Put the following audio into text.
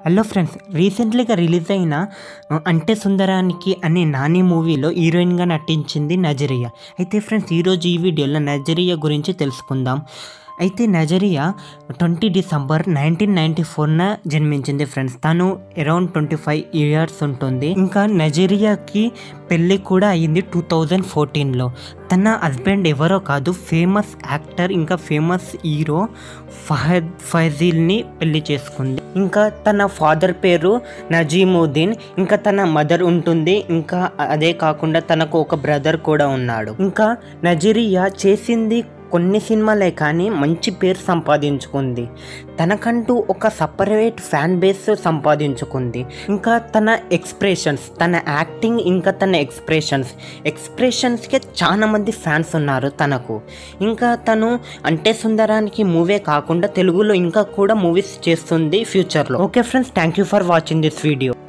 hello friends రీసెంట్లీగా release అయిన ఆ, అంటే సుందరానికి అనే నాని మూవీలో హీరోయిన్గా నటించింది నజరియా అయితే ఫ్రెండ్స్ ఈరోజు ఈ వీడియోలో నజరియా గురించి తెలుసుకుందాం అయితే Nazriya twenty December nineteen ninety ఫోర్న జన్మించింది ఫ్రెండ్స్ తను అరౌండ్ ట్వంటీ ఫైవ్ ఇయర్స్ ఉంటుంది ఇంకా నజరియాకి పెళ్ళి కూడా అయ్యింది టూ థౌజండ్ ఫోర్టీన్లో తన హస్బెండ్ ఎవరో కాదు ఫేమస్ యాక్టర్ ఇంకా ఫేమస్ హీరో ఫహద్ ఫైజిల్ని పెళ్లి చేసుకుంది ఇంకా తన ఫాదర్ పేరు నజీముద్దీన్ ఇంకా తన మదర్ ఉంటుంది ఇంకా అదే కాకుండా తనకు ఒక బ్రదర్ కూడా ఉన్నాడు ఇంకా నజరియా చేసింది కొన్ని సినిమాలే కానీ మంచి పేరు సంపాదించుకుంది తనకంటూ ఒక సపరేట్ ఫ్యాన్ బేస్ సంపాదించుకుంది ఇంకా తన ఎక్స్ప్రెషన్స్ తన యాక్టింగ్ ఇంకా తన ఎక్స్ప్రెషన్స్ ఎక్స్ప్రెషన్స్కే చాలా మంది ఫ్యాన్స్ ఉన్నారు తనకు ఇంకా తను అంటే సుందరానికి మూవీ కాకుండా తెలుగులో ఇంకా కూడా మూవీస్ చేస్తుంది ఫ్యూచర్లో okay friends thank you for watching this video